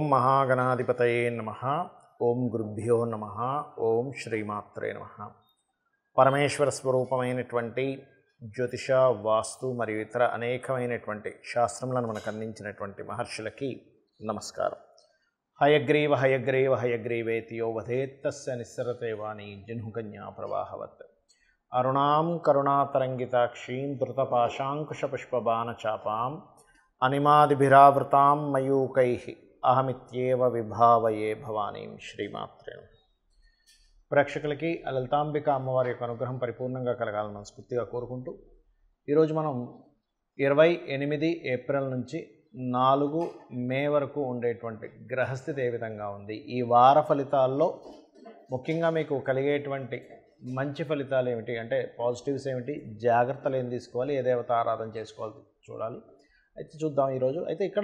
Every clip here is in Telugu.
మహాగణాధిపతయే నమ ఓం గురుభ్యో నమ ఓం శ్రీమాత్రే నమ పరమేశ్వర స్వరూపమైనటువంటి జ్యోతిష వాస్తు మరియు ఇతర అనేకమైనటువంటి శాస్త్రములను మనకు అందించినటువంటి మహర్షులకి నమస్కారం హయగ్రీవ హయగ్రీవ హయగ్రీవేతియో వధేత్తస్య నిస్సరతే వాణి జహ్నుకన్యా ప్రవాహవత్ అరుణాం కరుణాతరంగితాక్షీం ధృతపాశాంకుశపుష్పబాణచాపాం అనిమాదిభిరావృతాం మయూకై అహమిత్యేవ విభావయే భవానీం శ్రీమాత్రే నమః. ప్రేక్షకులకి ఆ లలితాంబిక అమ్మవారి యొక్క అనుగ్రహం పరిపూర్ణంగా కలగాలని మనస్ఫూర్తిగా కోరుకుంటూ ఈరోజు మనం ఇరవై ఎనిమిది ఏప్రిల్ నుంచి నాలుగు మే వరకు ఉండేటువంటి గ్రహస్థితి ఏ విధంగా ఉంది ఈ వార ఫలితాల్లో ముఖ్యంగా మీకు కలిగేటువంటి మంచి ఫలితాలు ఏమిటి అంటే పాజిటివ్స్ ఏమిటి జాగ్రత్తలు ఏం తీసుకోవాలి ఏ దేవత ఆరాధన చేసుకోవాలి చూడాలి అయితే చూద్దాం ఈరోజు అయితే ఇక్కడ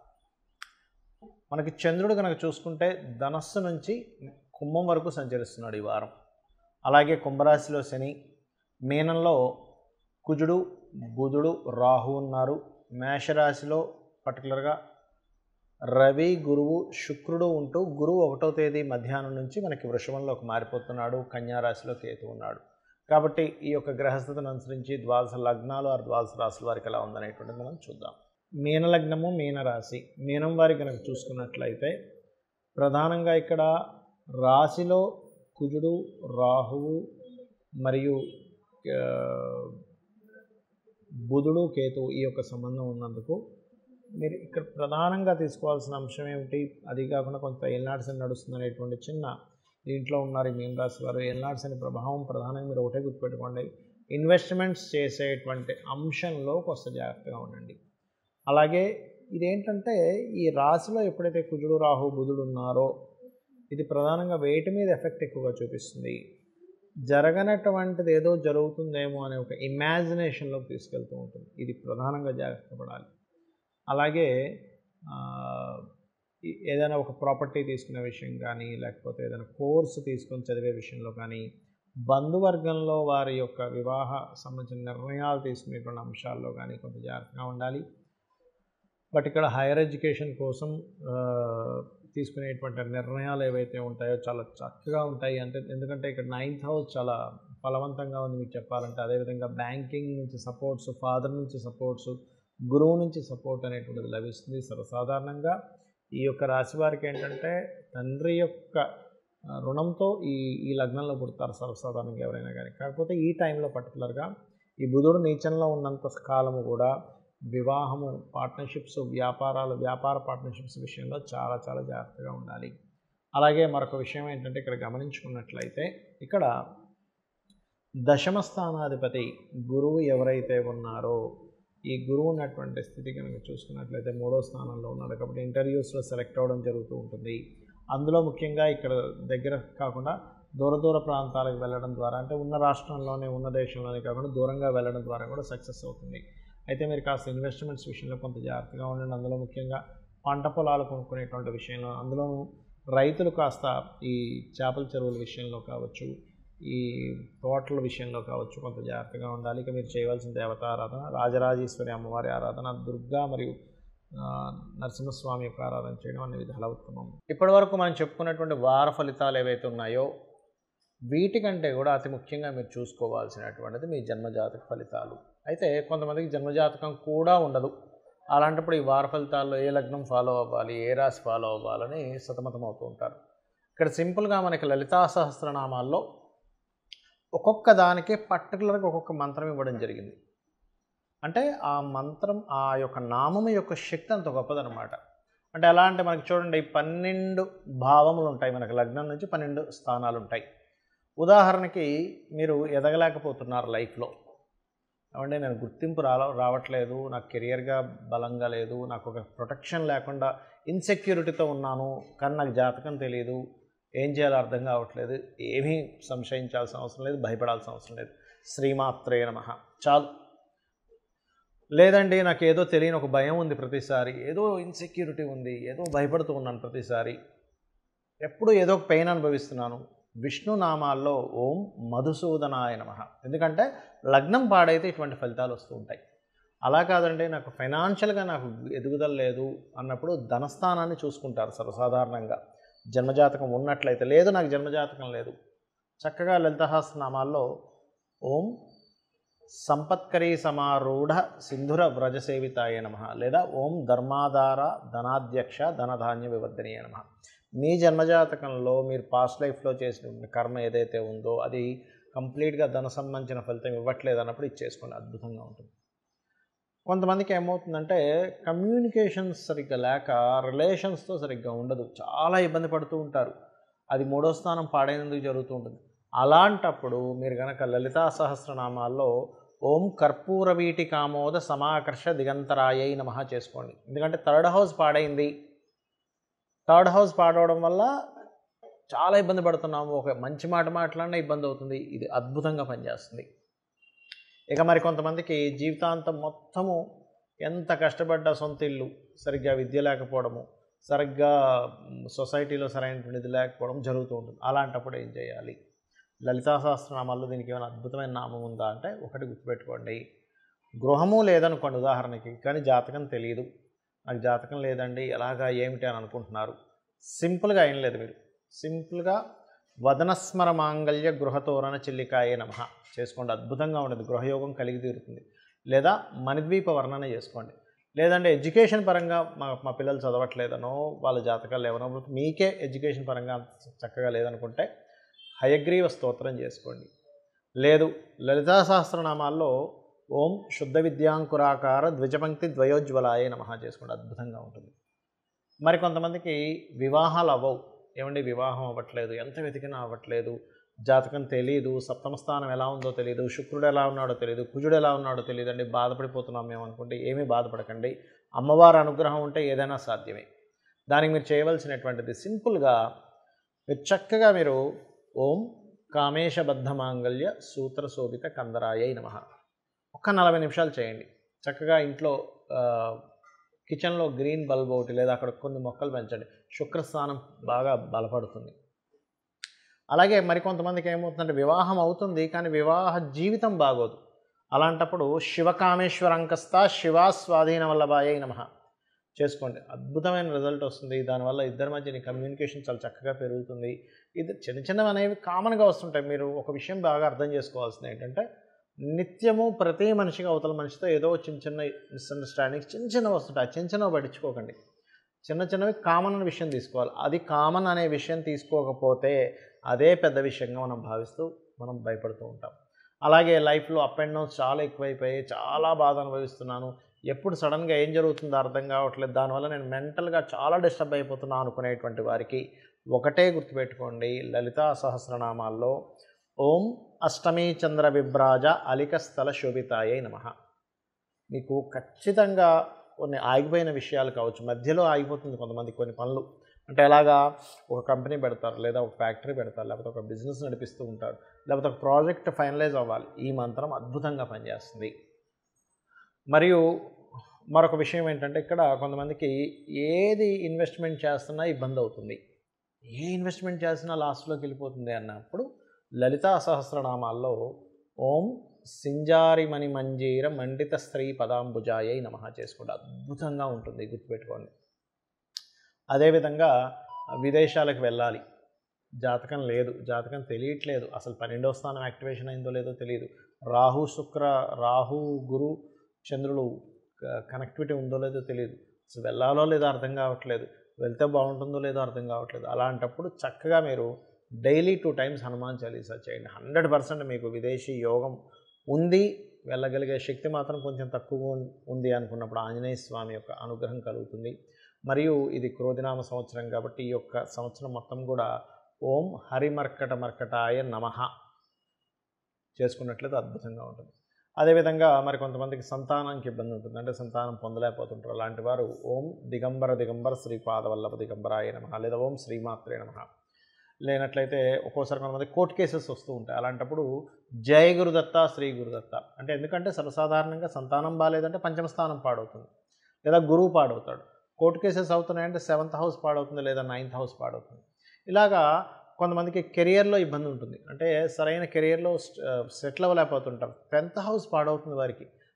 మనకి చంద్రుడు కనుక చూసుకుంటే ధనస్సు నుంచి కుంభం వరకు సంచరిస్తున్నాడు ఈ వారం అలాగే కుంభరాశిలో శని మీనంలో కుజుడు బుధుడు రాహు ఉన్నారు మేషరాశిలో పర్టికులర్గా రవి గురువు శుక్రుడు ఉంటూ గురువు ఒకటో తేదీ మధ్యాహ్నం నుంచి మనకి వృషభంలోకి మారిపోతున్నాడు కన్యారాశిలో కేతు ఉన్నాడు కాబట్టి ఈ యొక్క గ్రహస్థితిని అనుసరించి ద్వాదశ లగ్నాలు ఆ ద్వాదశ రాశుల వారికి ఎలా ఉందనేటువంటిది మనం చూద్దాం మీన లగ్నము మీన రాశి మీనం వారి కనుక చూసుకున్నట్లయితే ప్రధానంగా ఇక్కడ రాశిలో కుజుడు రాహువు మరియు ఆ, బుధుడు కేతువు ఈ యొక్క సంబంధం ఉన్నందుకు మీరు ఇక్కడ ప్రధానంగా తీసుకోవాల్సిన అంశం ఏమిటి అది కాకుండా కొంత ఏల్నాడ్స్ అని నడుస్తుంది అనేటువంటి చిన్న దీంట్లో ఉన్నారు ఈ మీన రాశి వారు ఏల్నాడ్స్ అనే ప్రభావం ప్రధానంగా మీరు ఒకటే గుర్తుపెట్టుకోండి ఇన్వెస్ట్మెంట్స్ చేసేటువంటి అంశంలో కొంత జాగ్రత్తగా ఉండండి అలాగే ఇదేంటంటే ఈ రాశిలో ఎప్పుడైతే కుజుడు రాహు బుధుడు ఉన్నారో ఇది ప్రధానంగా వేటి మీద ఎఫెక్ట్ ఎక్కువగా చూపిస్తుంది జరగనటువంటిది ఏదో జరుగుతుందేమో అనే ఒక ఇమాజినేషన్లోకి తీసుకెళ్తూ ఉంటుంది ఇది ప్రధానంగా జాగ్రత్త పడాలి అలాగే ఆ, ఈ- ఏదైనా ఒక ప్రాపర్టీ తీసుకునే విషయం కానీ లేకపోతే ఏదైనా కోర్సు తీసుకొని చదివే విషయంలో కానీ బంధువర్గంలో వారి యొక్క వివాహ సంబంధించిన నిర్ణయాలు తీసుకునేటువంటి అంశాల్లో కానీ కొంత జాగ్రత్తగా ఉండాలి బట్ ఇక్కడ హైయర్ ఎడ్యుకేషన్ కోసం ఆ, తీసుకునేటువంటి నిర్ణయాలు ఏవైతే ఉంటాయో చాలా చక్కగా ఉంటాయి అంటే ఎందుకంటే ఇక్కడ నైన్త్ హౌస్ చాలా ఫలవంతంగా ఉంది మీకు చెప్పాలంటే అదేవిధంగా బ్యాంకింగ్ నుంచి సపోర్ట్స్ ఫాదర్ నుంచి సపోర్ట్స్ గురువు నుంచి సపోర్ట్ అనేటువంటిది లభిస్తుంది సర్వసాధారణంగా ఈ యొక్క రాశి వారికి ఏంటంటే తండ్రి యొక్క ఆ, రుణంతో ఈ ఈ లగ్నంలో పుడతారు సర్వసాధారణంగా ఎవరైనా కానీ కాకపోతే ఈ టైంలో పర్టికులర్గా ఈ బుధుడు నీచంలో ఉన్నంత కాలము కూడా వివాహము పార్ట్నర్షిప్స్ వ్యాపారాలు వ్యాపార పార్ట్నర్షిప్స్ విషయంలో చాలా చాలా జాగ్రత్తగా ఉండాలి అలాగే మరొక విషయం ఏంటంటే ఇక్కడ గమనించుకున్నట్లయితే ఇక్కడ దశమ స్థానాధిపతి గురువు ఎవరైతే ఉన్నారో ఈ గురువు ఉన్నటువంటి స్థితి కనుక చూసుకున్నట్లయితే మూడో స్థానంలో ఉన్నాడు కాబట్టి ఇంటర్వ్యూస్లో సెలెక్ట్ అవ్వడం జరుగుతూ ఉంటుంది అందులో ముఖ్యంగా ఇక్కడ దగ్గర కాకుండా దూర దూర ప్రాంతాలకు వెళ్ళడం ద్వారా అంటే ఉన్న రాష్ట్రంలోనే ఉన్న దేశంలోనే కాకుండా దూరంగా వెళ్ళడం ద్వారా కూడా సక్సెస్ అవుతుంది అయితే మీరు కాస్త ఇన్వెస్ట్మెంట్స్ విషయంలో కొంత జాగ్రత్తగా ఉండండి అందులో ముఖ్యంగా పంట పొలాలు కొనుక్కునేటువంటి విషయంలో అందులోనూ రైతులు కాస్త ఈ చేపల చెరువుల విషయంలో కావచ్చు ఈ తోటల విషయంలో కావచ్చు కొంత జాగ్రత్తగా ఉండాలి ఇక మీరు చేయవలసిన దేవత ఆరాధన రాజరాజేశ్వరి అమ్మవారి ఆరాధన దుర్గా మరియు ఆ, నరసింహస్వామి యొక్క ఆరాధన చేయడం అనే విధాల ఉత్తమం ఇప్పటి వరకు మనం చెప్పుకున్నటువంటి వార ఫలితాలు ఏవైతే ఉన్నాయో వీటికంటే కూడా అతి ముఖ్యంగా మీరు చూసుకోవాల్సినటువంటిది మీ జన్మజాతక ఫలితాలు అయితే కొంతమందికి జన్మజాతకం కూడా ఉండదు అలాంటప్పుడు ఈ వార ఫలితాల్లో ఏ లగ్నం ఫాలో అవ్వాలి ఏ రాశి ఫాలో అవ్వాలని సతమతం అవుతూ ఉంటారు ఇక్కడ సింపుల్గా మనకి లలితా సహస్రనామాల్లో ఒక్కొక్క దానికి పర్టికులర్గా ఒక్కొక్క మంత్రం ఇవ్వడం జరిగింది అంటే ఆ మంత్రం ఆ యొక్క నామం యొక్క శక్తి అంత గొప్పదనమాట అంటే ఎలా అంటే మనకి చూడండి పన్నెండు భావములు ఉంటాయి మనకి లగ్నం నుంచి పన్నెండు స్థానాలు ఉంటాయి ఉదాహరణకి మీరు ఎదగలేకపోతున్నారు లైఫ్లో ఏమంటే నేను గుర్తింపు రా రావట్లేదు నాకు కెరియర్గా బలంగా లేదు నాకు ఒక ప్రొటెక్షన్ లేకుండా ఇన్సెక్యూరిటీతో ఉన్నాను కానీ నాకు జాతకం తెలియదు ఏం చేయాలో అర్థం కావట్లేదు ఏమీ సంశయించాల్సిన అవసరం లేదు భయపడాల్సిన అవసరం లేదు శ్రీమాత్రే నమ చాలు లేదండి నాకు ఏదో తెలియని ఒక భయం ఉంది ప్రతిసారి ఏదో ఇన్సెక్యూరిటీ ఉంది ఏదో భయపడుతూ ఉన్నాను ప్రతిసారి ఎప్పుడు ఏదో ఒక పెయిన్ అనుభవిస్తున్నాను విష్ణు నామాల్లో ఓం మధుసూదనాయ నమ ఎందుకంటే లగ్నం పాడైతే ఇటువంటి ఫలితాలు వస్తూ ఉంటాయి అలా కాదండి నాకు ఫైనాన్షియల్గా నాకు ఎదుగుదల లేదు అన్నప్పుడు ధనస్థానాన్ని చూసుకుంటారు సర్వసాధారణంగా జన్మజాతకం ఉన్నట్లయితే లేదు నాకు జన్మజాతకం లేదు చక్కగా లలితహాసనామాల్లో ఓం సంపత్కరీ సమారూఢ సింధుర వ్రజసేవితాయ నమ లేదా ఓం ధర్మాధార ధనాధ్యక్ష ధనధాన్య వివర్ధనీయ నమ మీ జన్మజాతకంలో మీరు పాస్ట్ లైఫ్లో చేసిన కర్మ ఏదైతే ఉందో అది కంప్లీట్గా ధన సంబంధించిన ఫలితం ఇవ్వట్లేదు అన్నప్పుడు ఇచ్చేసుకోండి అద్భుతంగా ఉంటుంది కొంతమందికి ఏమవుతుందంటే కమ్యూనికేషన్స్ సరిగ్గా లేక రిలేషన్స్తో సరిగ్గా ఉండదు చాలా ఇబ్బంది పడుతూ ఉంటారు అది మూడో స్థానం పాడైనందుకు జరుగుతూ ఉంటుంది అలాంటప్పుడు మీరు కనుక లలితా సహస్రనామాల్లో ఓం కర్పూర వీటి కామోద సమాకర్ష దిగంతరాయై నమ చేసుకోండి ఎందుకంటే థర్డ్ హౌస్ పాడైంది థర్డ్ హౌస్ పాడవడం వల్ల చాలా ఇబ్బంది పడుతున్నాము ఒక మంచి మాట మాట్లాడినా ఇబ్బంది అవుతుంది ఇది అద్భుతంగా పనిచేస్తుంది ఇక మరి కొంతమందికి జీవితాంతం మొత్తము ఎంత కష్టపడ్డా సొంత ఇల్లు సరిగ్గా విద్య లేకపోవడము సరిగ్గా సొసైటీలో సరైనటువంటిది లేకపోవడం జరుగుతూ ఉంటుంది అలాంటప్పుడు ఏం చేయాలి లలితా సహస్రనామాల్లో దీనికి ఏమైనా అద్భుతమైన నామం ఉందా అంటే ఒకటి గుర్తుపెట్టుకోండి గృహము లేదనుకోండి ఉదాహరణకి కానీ జాతకం తెలియదు నాకు జాతకం లేదండి ఎలాగా ఏమిటి అని అనుకుంటున్నారు సింపుల్గా ఏం లేదు మీరు సింపుల్గా వదనస్మర మాంగళ్య గృహతోరణ చిల్లికాయే నమ చేసుకోండి అద్భుతంగా ఉండదు గృహయోగం కలిగి తీరుతుంది లేదా మణిద్వీప వర్ణన చేసుకోండి లేదంటే ఎడ్యుకేషన్ పరంగా మా మా పిల్లలు చదవట్లేదనో వాళ్ళ జాతకాలు లేవనో మీకే ఎడ్యుకేషన్ పరంగా అంత చక్కగా లేదనుకుంటే హయగ్రీవ స్తోత్రం చేసుకోండి లేదు లలితా సహస్రనామాల్లో ఓం శుద్ధ విద్యాంకురాకార ద్విజపంక్తి ద్వయోజ్వలాయ నమ చేసుకోండి అద్భుతంగా ఉంటుంది మరి కొంతమందికి వివాహాలు అవ్వవు ఏమండి వివాహం అవ్వట్లేదు ఎంత వెతికినా అవ్వట్లేదు జాతకం తెలియదు సప్తమ స్థానం ఎలా ఉందో తెలియదు శుక్రుడు ఎలా ఉన్నాడో తెలియదు కుజుడు ఎలా ఉన్నాడో తెలియదు అండి బాధపడిపోతున్నాం మేము అనుకుంటే ఏమీ బాధపడకండి అమ్మవారి అనుగ్రహం ఉంటే ఏదైనా సాధ్యమే దానికి మీరు చేయవలసినటువంటిది సింపుల్గా మీరు చక్కగా మీరు ఓం కామేశబద్ధ మాంగళ్య సూత్ర శోభిత కందరాయై నమ ఒక్క నలభై నిమిషాలు చేయండి చక్కగా ఇంట్లో ఆ, కిచెన్లో గ్రీన్ బల్బ్ ఒకటి లేదా అక్కడ కొన్ని మొక్కలు పెంచండి శుక్రస్థానం బాగా బలపడుతుంది అలాగే మరికొంతమందికి ఏమవుతుందంటే వివాహం అవుతుంది కానీ వివాహ జీవితం బాగోదు అలాంటప్పుడు శివకామేశ్వరంకస్త శివా స్వాధీన వల్లభాయ నమ చేసుకోండి అద్భుతమైన రిజల్ట్ వస్తుంది దానివల్ల ఇద్దరి మధ్య నీ కమ్యూనికేషన్ చాలా చక్కగా పెరుగుతుంది ఇది చిన్న చిన్నవి అనేవి కామన్గా వస్తుంటాయి మీరు ఒక విషయం బాగా అర్థం చేసుకోవాల్సింది ఏంటంటే నిత్యము ప్రతి మనిషికి అవతల మనిషితో ఏదో చిన్న చిన్న మిస్అండర్స్టాండింగ్స్ చిన్న చిన్నవి వస్తుంటాయి ఆ చిన్న చిన్నవి పట్టించుకోకండి చిన్న చిన్నవి కామన్ అనే విషయం తీసుకోవాలి అది కామన్ అనే విషయం తీసుకోకపోతే అదే పెద్ద విషయంగా మనం భావిస్తూ మనం భయపడుతూ ఉంటాం అలాగే లైఫ్లో అప్ అండ్ డౌన్స్ చాలా ఎక్కువైపోయి చాలా బాధ అనుభవిస్తున్నాను ఎప్పుడు సడన్గా ఏం జరుగుతుందో అర్థం కావట్లేదు దానివల్ల నేను మెంటల్గా చాలా డిస్టర్బ్ అయిపోతున్నాను అనుకునేటువంటి వారికి ఒకటే గుర్తుపెట్టుకోండి లలితా సహస్రనామాల్లో ఓం అష్టమీ చంద్ర విభ్రాజ అలిక స్థల శోభితాయై నమ మీకు ఖచ్చితంగా కొన్ని ఆగిపోయిన విషయాలు కావచ్చు మధ్యలో ఆగిపోతుంది కొంతమంది కొన్ని పనులు అంటే ఎలాగా ఒక కంపెనీ పెడతారు లేదా ఒక ఫ్యాక్టరీ పెడతారు లేకపోతే ఒక బిజినెస్ నడిపిస్తూ ఉంటారు లేకపోతే ఒక ప్రాజెక్ట్ ఫైనలైజ్ అవ్వాలి ఈ మంత్రం అద్భుతంగా పనిచేస్తుంది మరియు మరొక విషయం ఏంటంటే ఇక్కడ కొంతమందికి ఏది ఇన్వెస్ట్మెంట్ చేస్తున్నా ఇబ్బంది అవుతుంది ఏ ఇన్వెస్ట్మెంట్ చేసినా లాస్ట్లోకి వెళ్ళిపోతుంది అన్నప్పుడు లలితా సహస్రనామాల్లో ఓం సింజారిమణి మంజీర మండిత స్త్రీ పదాంబుజాయై నమ చేసుకోండి అద్భుతంగా ఉంటుంది గుర్తుపెట్టుకోండి అదేవిధంగా విదేశాలకు వెళ్ళాలి జాతకం లేదు జాతకం తెలియట్లేదు అసలు పన్నెండవ స్థానం యాక్టివేషన్ అయిందో లేదో తెలియదు రాహు శుక్ర రాహు గురు చంద్రుడు కనెక్టివిటీ ఉందో లేదో తెలియదు అసలు వెళ్ళాలో లేదో అర్థం కావట్లేదు వెళ్తే బాగుంటుందో లేదో అర్థం కావట్లేదు అలాంటప్పుడు చక్కగా మీరు daily two times Hanuman Chalisa చేయండి హండ్రెడ్ పర్సెంట్ మీకు విదేశీ యోగం ఉంది వెళ్ళగలిగే శక్తి మాత్రం కొంచెం తక్కువ ఉం- ఉంది అనుకున్నప్పుడు ఆంజనేయ స్వామి యొక్క అనుగ్రహం కలుగుతుంది మరియు ఇది క్రోధినామ సంవత్సరం కాబట్టి ఈ యొక్క సంవత్సరం మొత్తం కూడా ఓం హరిమర్కట మర్కటాయ నమః చేసుకున్నట్లయితే అద్భుతంగా ఉంటుంది అదేవిధంగా మరి కొంతమందికి సంతానానికి ఇబ్బంది ఉంటుంది అంటే సంతానం పొందలేకపోతుంటారు అలాంటి వారు ఓం దిగంబర దిగంబర శ్రీపాదవల్లభ దిగంబరాయ నమ లేదా ఓం శ్రీమాత్రే నమ లేనట్లయితే ఒక్కోసారి కొంతమంది కోర్టు కేసెస్ వస్తూ ఉంటాయి అలాంటప్పుడు జయ గురుదత్త శ్రీ గురుదత్త అంటే ఎందుకంటే సర్వసాధారణంగా సంతానం బాగాలేదంటే పంచమ స్థానం పాడవుతుంది లేదా గురువు పాడవుతాడు కోర్టు కేసెస్ అవుతున్నాయంటే సెవెంత్ హౌస్ పాడవుతుంది లేదా నైన్త్ హౌస్ పాడవుతుంది ఇలాగా కొంతమందికి కెరియర్లో ఇబ్బంది ఉంటుంది అంటే సరైన కెరియర్లో సెటిల్ అవ్వలేకపోతుంటారు టెన్త్ హౌస్ పాడవుతుంది వారికి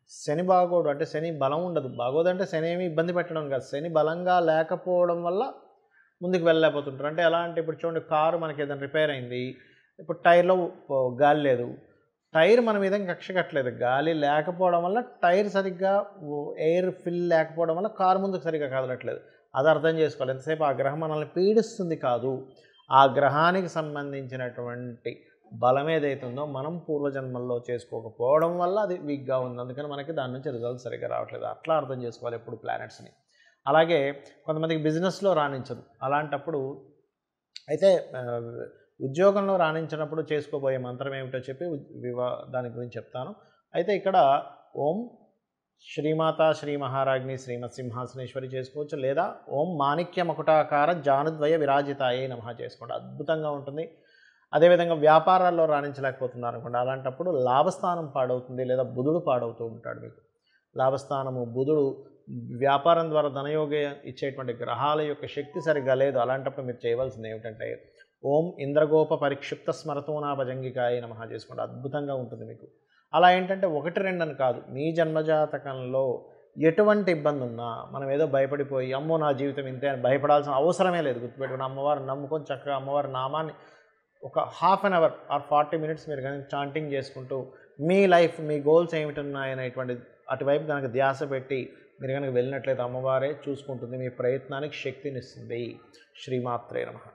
శని బాగోడు అంటే శని బలం ఉండదు బాగోదు అంటే శని ఏమి ఇబ్బంది పెట్టడం కాదు శని బలంగా లేకపోవడం వల్ల ముందుకు వెళ్ళలేకపోతుంటారు అంటే ఎలా అంటే ఇప్పుడు చూడండి కారు మనకి ఏదైనా రిపేర్ అయింది ఇప్పుడు టైర్లో పో- గాలి లేదు టైర్ మన మీద కక్ష కట్టలేదు గాలి లేకపోవడం వల్ల టైర్ సరిగ్గా ఎయిర్ ఫిల్ లేకపోవడం వల్ల కారు ముందుకు సరిగ్గా కదలట్లేదు అది అర్థం చేసుకోవాలి ఎంతసేపు ఆ గ్రహం మనల్ని పీడిస్తుంది కాదు ఆ గ్రహానికి సంబంధించినటువంటి బలం ఏదైతే ఉందో మనం పూర్వజన్మల్లో చేసుకోకపోవడం వల్ల అది వీక్గా ఉంది అందుకని మనకి దాని నుంచి రిజల్ట్ సరిగ్గా రావట్లేదు అట్లా అర్థం చేసుకోవాలి ఎప్పుడు ప్లానెట్స్ని అలాగే కొంతమందికి బిజినెస్లో రాణించదు అలాంటప్పుడు అయితే ఆ, ఉద్యోగంలో రాణించినప్పుడు చేసుకోబోయే మంత్రం ఏమిటో చెప్పి ఉ- వివా దాని గురించి చెప్తాను అయితే ఇక్కడ ఓం శ్రీమాత శ్రీ మహారాజ్ని శ్రీమత్ సింహాసనేశ్వరి చేసుకోవచ్చు లేదా ఓం మాణిక్య మకుటాకార జానుద్వయ విరాజితాయే నమః చేసుకోండి అద్భుతంగా ఉంటుంది అదేవిధంగా వ్యాపారాల్లో రాణించలేకపోతున్నారు అనుకోండి అలాంటప్పుడు లాభస్థానం పాడవుతుంది లేదా బుధుడు పాడవుతూ ఉంటాడు మీకు లాభస్థానము బుధుడు వ్యాపారం ద్వారా ధనయోగ ఇచ్చేటువంటి గ్రహాల యొక్క శక్తి సరిగ్గా లేదు అలాంటప్పుడు మీరు చేయవలసింది ఏమిటంటే ఓం ఇంద్రగోప పరిక్షిప్త స్మరతోనాభజంగికాయ నమః చేసుకోండి అద్భుతంగా ఉంటుంది మీకు అలా ఏంటంటే ఒకటి రెండు అని కాదు మీ జన్మజాతకంలో ఎటువంటి ఇబ్బంది ఉన్నా మనం ఏదో భయపడిపోయి అమ్మో నా జీవితం ఇంతే అని భయపడాల్సిన అవసరమే లేదు గుర్తుపెట్టుకుని అమ్మవారిని నమ్ముకొని చక్కగా అమ్మవారి నామాన్ని ఒక half an hour or forty minutes మీరు కానీ చాంటింగ్ చేసుకుంటూ మీ లైఫ్ మీ గోల్స్ ఏమిటి ఉన్నాయనేటువంటి అటువైపు కనుక ధ్యాస పెట్టి మీరు కనుక వెళ్ళినట్లయితే అమ్మవారే చూసుకుంటుంది మీ ప్రయత్నానికి శక్తినిస్తుంది శ్రీమాత్రే నమః